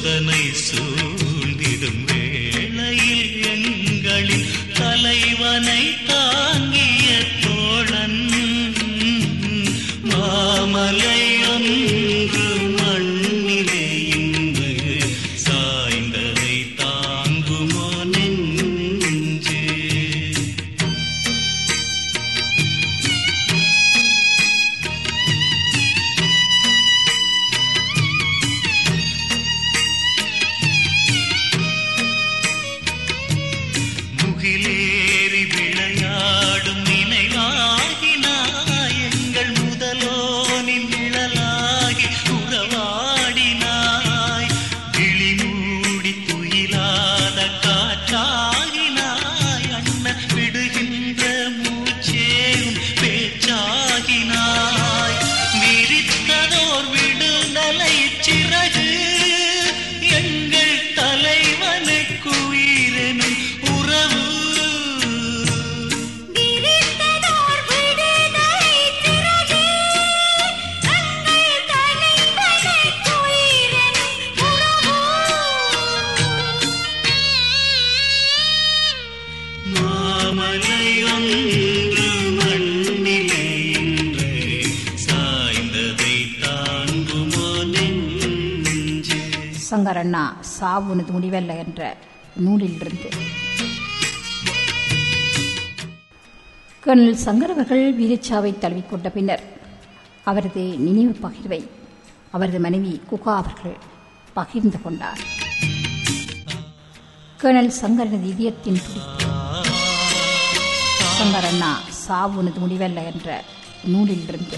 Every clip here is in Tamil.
சோதனை சூழ்ந்திடும் வேளையில் எங்களின் தலைவனை தாங்கிய தோழன் மாமலை ஒன்று மண்ணிலே இன்று சாய்ந்ததை தாங்குமோ நெஞ்சு முகிலேறி விளையாடும் நினைவாகினாய் எங்கள் முதலோனின் நிழலாகி உறவாடினாய் விழி மூடி துயிலாத காற்றாகினாய் அண்ணன் விடுகின்ற மூச்சேவும் பேச்சாகினாய் விரித்ததோர் விடுதலை சிறகு எங்கள் தலைவனுக்கு உயிரெனும் உறவு விரித்ததோர் விடுதலை சிறகு எங்கள் தலைவனுக்கு உயிரெனும் உறவு மாமலை ஒன்று மண்ணிலே இன்று சாய்ந்ததை தாங்குமோ நெஞ்சு சங்கரண்ணா சாவுனது முடிவல்ல என்ற நூலிலிருந்து கர்னல் சங்கர் அவர்கள் வீரச்சாவை தழுவிக்கொண்ட பின்னர் அவரது நினைவு பகிர்வை அவரது மனைவி குகா அவர்கள் பகிர்ந்து கொண்டார் கர்னல் சங்கரனது இதயத்தின் துடிப்பு சங்கரண்ணா சாவுனது முடிவல்ல என்ற நூலிலிருந்து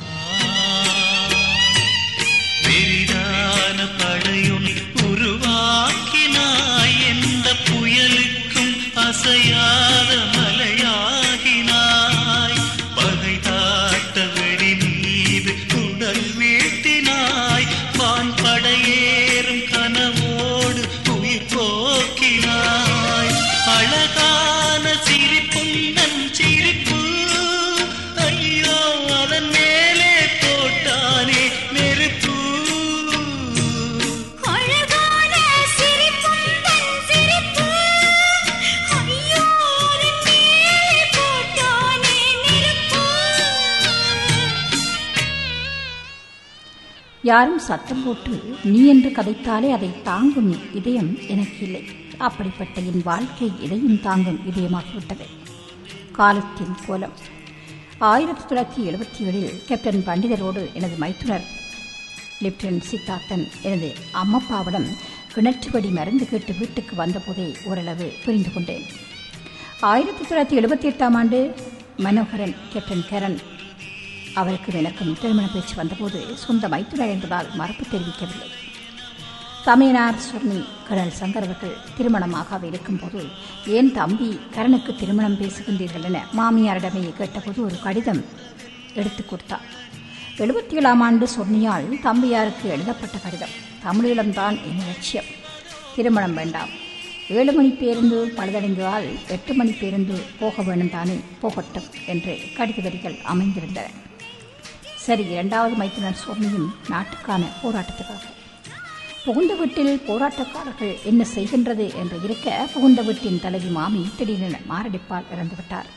பெரிதான படையும் உருவாக்கினாய் எந்த புயலுக்கும் அசையாத மலையாகினாய் பகை தாட்ட வெடி மீது உடல் வீழ்த்தினாய் வான் படையேறும் கனவோடு உயிர் போக்கினாய் அழகான சிரிப்புந்தன் சிரிப்பு ஐயோ அதன் மேலே போட்டானே நெருப்பு அழகான சிரிப்புந்தன் சிரிப்பு ஐயோ அதன் மேலே போட்டானே நெருப்பு யாரும் சத்தம் போட்டு நீ என்று கதைத்தாலே அதை தாங்கும் இதயம் எனக்கு இல்லை அப்படிப்பட்ட என் வாழ்க்கை இதையும் தாங்கும் இதயமாகிவிட்டது காலத்தின் கோலம் ஆயிரத்தி தொள்ளாயிரத்தி எழுபத்தி ஏழில் கேப்டன் பண்டிதரோடு எனது மைத்துனர் லெப்டினன்ட் சித்தார்த்தன் எனது அம்மப்பாவிடம் கிணற்றுபடி மருந்து கேட்டு வீட்டுக்கு வந்தபோதே ஓரளவு புரிந்து கொண்டேன் ஆயிரத்தி தொள்ளாயிரத்தி எழுபத்தி எட்டாம் ஆண்டு மனோகரன் கேப்டன் கரண் அவருக்கு எனக்கும் திருமண பேச்சு வந்தபோது சொந்த மைத்துனர் என்பதால் மறுப்பு தெரிவிக்கவில்லை தமையனார் சொர்ணி கர்னல் சங்கர் அவர்கள் திருமணமாக இருக்கும்போது ஏன் தம்பி கரனுக்கு திருமணம் பேசுகின்றீர்கள் என மாமியாரிடமே கேட்டபோது ஒரு கடிதம் எடுத்துக் கொடுத்தார் எழுபத்தி ஏழாம் ஆண்டு சொர்ணியால் தம்பியாருக்கு எழுதப்பட்ட கடிதம் தமிழீழம்தான் என் லட்சியம் திருமணம் வேண்டாம் ஏழு மணி பேருந்து பழுதடைந்ததால் எட்டு மணி பேருந்து போக வேணும் தானே போகட்டும் என்று கடித வரிகள் அமைந்திருந்தன சரி இரண்டாவது மைத்துனர் சுவாமியும் நாட்டுக்கான போராட்டத்துக்காக புகுந்த வீட்டில் போராட்டக்காரர்கள் என்ன செய்கின்றது என்று இருக்க புகுந்த வீட்டின் தலைவி மாமி திடீரென மாரடைப்பால் இறந்துவிட்டார்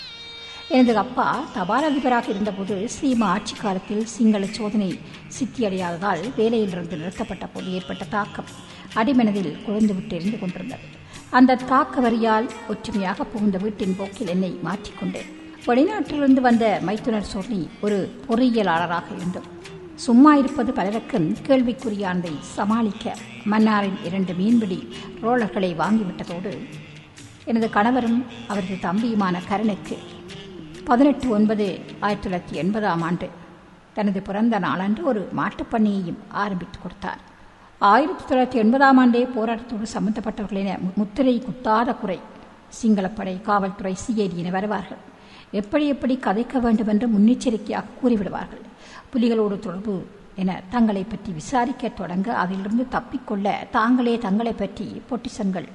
எனது அப்பா தபால் அதிபராக இருந்தபோது சீமா ஆட்சி காலத்தில் சிங்கள சோதனை சித்தியடையாததால் வேலையிலிருந்து நிறுத்தப்பட்ட போது ஏற்பட்ட தாக்கம் அடிமனதில் குழந்துவிட்டு இருந்து கொண்டிருந்தது அந்த தாக்க வரியால் ஒற்றுமையாக புகுந்த வீட்டின் போக்கில் என்னை மாற்றிக்கொண்டேன் வெளிநாட்டிலிருந்து வந்த மைத்துனர் சோர்ணி ஒரு பொறியியலாளராக இருந்தோம் சும்மா இருப்பது பலருக்கும் கேள்விக்குறியானதை சமாளிக்க மன்னாரின் இரண்டு மீன்பிடி ரோலர்களை வாங்கிவிட்டதோடு எனது கணவரும் அவரது தம்பியுமான கரனுக்கு பதினெட்டு ஒன்பது ஆயிரத்தி தொள்ளாயிரத்தி எண்பதாம் ஆண்டு தனது பிறந்த நாளன்று ஒரு மாட்டுப் பண்ணையையும் ஆரம்பித்துக் கொடுத்தார் ஆயிரத்தி தொள்ளாயிரத்தி எண்பதாம் ஆண்டே போராட்டத்தோடு சம்பந்தப்பட்டவர்கள் என மு- முத்திரை குத்தாத குறை சிங்களப்படை காவல்துறை சிஐடி என வருவார்கள் எப்படி எப்படி கதைக்க வேண்டும் என்று முன்னெச்சரிக்கையாக கூறிவிடுவார்கள் புலிகளோடு தொடர்பு என தங்களை பற்றி விசாரிக்க தொடங்க அதிலிருந்து தப்பிக்கொள்ள தாங்களே தங்களை பற்றி பொட்டிசன்கள்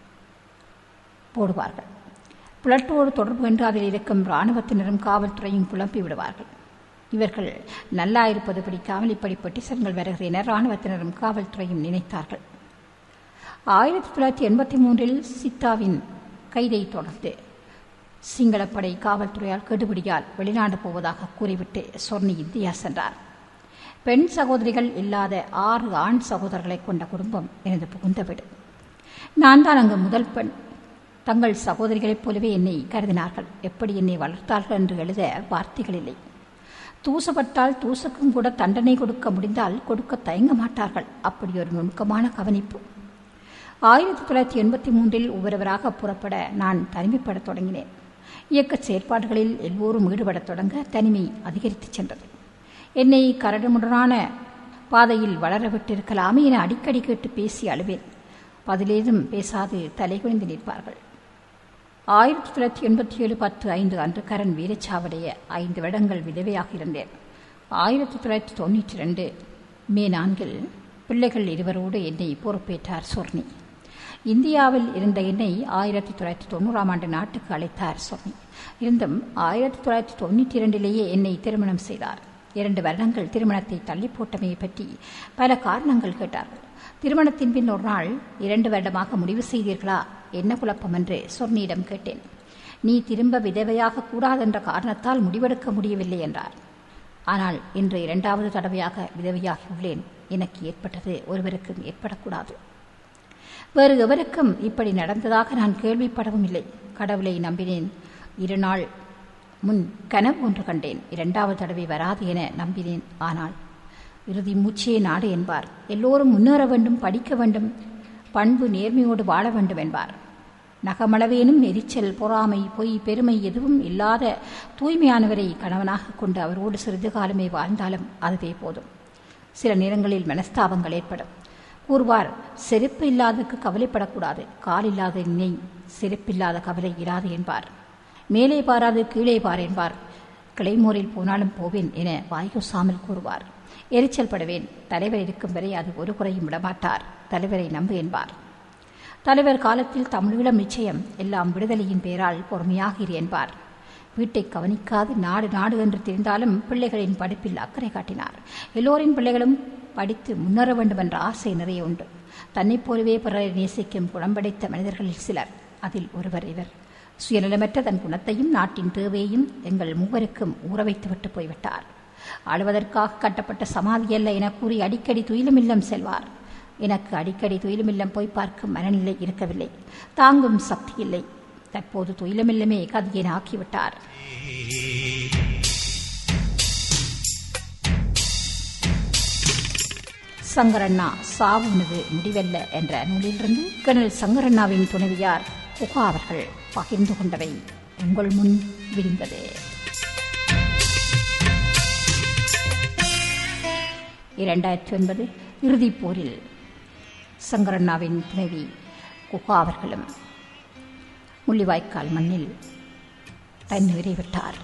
போடுவார்கள் புலட்டோடு தொடர்பு என்று அதில் இருக்கும் இராணுவத்தினரும் காவல்துறையும் குழப்பி விடுவார்கள் இவர்கள் நல்லா இருப்பது பிடிக்காமல் இப்படி பெட்டிசன்கள் வருகிறேன் இராணுவத்தினரும் காவல்துறையும் நினைத்தார்கள் ஆயிரத்தி தொள்ளாயிரத்தி எண்பத்தி மூன்றில் சித்தாவின் கைதை தொடர்ந்து சிங்களப்படை காவல்துறையால் கெடுபிடியால் வெளிநாடு போவதாக கூறிவிட்டு சொர்ணி இந்தியா சென்றார் பெண் சகோதரிகள் இல்லாத ஆறு ஆண் சகோதரர்களை கொண்ட குடும்பம் எனது புகுந்த வீடு நான் தான் அங்கு முதல் பெண் தங்கள் சகோதரிகளைப் போலவே என்னை கருதினார்கள் எப்படி என்னை வளர்த்தார்கள் என்று எழுத வார்த்தைகள் இல்லை தூசப்பட்டால் தூசுக்கும் கூட தண்டனை கொடுக்க முடிந்தால் கொடுக்க தயங்க மாட்டார்கள் அப்படி ஒரு நுணுக்கமான கவனிப்பு ஆயிரத்தி தொள்ளாயிரத்தி எண்பத்தி மூன்றில் ஒவ்வொருவராக புறப்பட நான் தனிமைப்படத் தொடங்கினேன் இயக்கச் செயற்பாடுகளில் எல்லோரும் ஈடுபடத் தொடங்க தனிமை அதிகரித்துச் சென்றது என்னை கரடுமுரடான பாதையில் வளர விட்டிருக்கலாமே என அடிக்கடி கேட்டு பேசி அழுவேன் பதிலேதும் பேசாது தலைகுனிந்து நிற்பார்கள் ஆயிரத்தி தொள்ளாயிரத்தி எண்பத்தி ஏழு பத்து ஐந்து அன்று கரண் வீரச்சாவடைய ஐந்து வருடங்கள் விதவையாக இருந்தேன் ஆயிரத்தி தொள்ளாயிரத்தி தொண்ணூற்றி ரெண்டு மே நான்கில் பிள்ளைகள் இருவரோடு என்னை பொறுப்பேற்றார் சொர்ணி இந்தியாவில் இருந்த என்னை ஆயிரத்தி தொள்ளாயிரத்தி தொண்ணூறாம் ஆண்டு நாட்டுக்கு அழைத்தார் சொர்ணி இருந்தும் ஆயிரத்தி தொள்ளாயிரத்தி தொண்ணூற்றி இரண்டிலேயே என்னை திருமணம் செய்தார் இரண்டு வருடங்கள் திருமணத்தை தள்ளி போட்டமையை பற்றி பல காரணங்கள் கேட்டார்கள் திருமணத்தின் பின் ஒரு நாள் இரண்டு வருடமாக முடிவு செய்தீர்களா என்ன குழப்பம் என்று சொர்ணியிடம் கேட்டேன் நீ திரும்ப விதவையாக கூடாதென்ற காரணத்தால் முடிவெடுக்க முடியவில்லை என்றார் ஆனால் இன்று இரண்டாவது தடவையாக விதவையாகி உள்ளேன் எனக்கு ஏற்பட்டது ஒருவருக்கும் ஏற்படக்கூடாது வேறு எவருக்கும் இப்படி நடந்ததாக நான் கேள்விப்படவும் இல்லை கடவுளை நம்பினேன் இரு நாள் முன் கனவு ஒன்று கண்டேன் இரண்டாவது தடவை வராது என நம்பினேன் ஆனால் இறுதி மூச்சே நாடு என்பார் எல்லோரும் முன்னேற வேண்டும் படிக்க வேண்டும் பண்பு நேர்மையோடு வாழ வேண்டும் என்பார் நகமளவேனும் எரிச்சல் பொறாமை பொய் பெருமை எதுவும் இல்லாத தூய்மையானவரை கணவனாக கொண்டு அவரோடு சிறிது காலமே வாழ்ந்தாலும் அதுவே போதும் சில நேரங்களில் மனஸ்தாபங்கள் ஏற்படும் கூறுவார் செருப்பு இல்லாததுக்கு கவலைப்படக்கூடாது கால் இல்லாத நினை செருப்பில்லாத கவலை இராது என்பார் மேலே பாராது கீழே பார் என்பார் கிளைமோரில் போனாலும் போவேன் என வாய்கொசாமல் கூறுவார் எரிச்சல் படுவேன் தலைவர் இருக்கும் வரை அது ஒரு குறையும் விடமாட்டார் தலைவரை நம்பு என்பார் தலைவர் காலத்தில் தமிழீழம் நிச்சயம் எல்லாம் விடுதலையின் பெயரால் பொறுமையாக இரு என்பார் வீட்டை கவனிக்காது நாடு நாடு என்று தெரிந்தாலும் பிள்ளைகளின் படிப்பில் அக்கறை காட்டினார் எல்லோரின் பிள்ளைகளும் படித்து முன்னேற வேண்டும் என்ற ஆசை நிறைய உண்டு தன்னைப் போலவே பிறரை நேசிக்கும் குணம்படைத்த மனிதர்களில் சிலர் அதில் ஒருவர் இவர் சுயநலமற்ற தன் குணத்தையும் நாட்டின் தேவையையும் எங்கள் மூவருக்கும் ஊற வைத்துவிட்டு போய்விட்டார் அழுவதற்காக கட்டப்பட்ட சமாதி அல்ல என கூறி அடிக்கடி துயிலுமில்லம் செல்வார் எனக்கு அடிக்கடி துயிலுமில்லம் போய் பார்க்கும் மனநிலை இருக்கவில்லை தாங்கும் சக்தி இல்லை தற்போது துயிலுமில்லமே கதியன் ஆக்கிவிட்டார் சங்கரண்ணா சாவுனது முடிவல்ல என்ற நூலிலிருந்து கர்னல் சங்கரண்ணாவின் துணைவியார் குகா அவர்கள் பகிர்ந்து கொண்டவை உங்கள் முன் விரிந்தது இரண்டாயிரத்தி ஒன்பது இறுதிப் போரில் சங்கரண்ணாவின் துணைவி குகா அவர்களும் முள்ளிவாய்க்கால் மண்ணில் தன்னுயிரை விட்டார்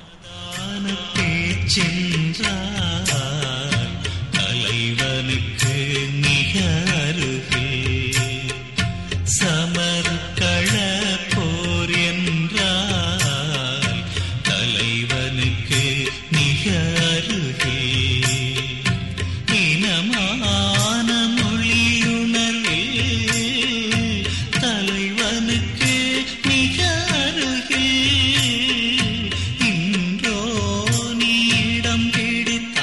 சென்றார் தலைவனுக்கு மிக அருகில் சமர்கள போர் என்றால் தலைவனுக்கு மிக அருகில் இனமான மொழியுணர்வில் தலைவனுக்கு மிக அருகில் இன்றோ நீ இடம் பிடித்த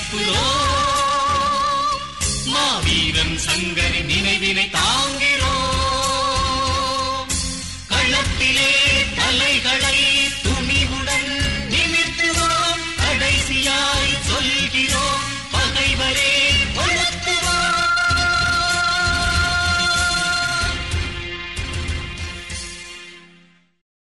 அனுப்புகிறோம் மாவீரன் சங்கரி நினைவினை தாங்கிறோம் களத்திலே தலைகள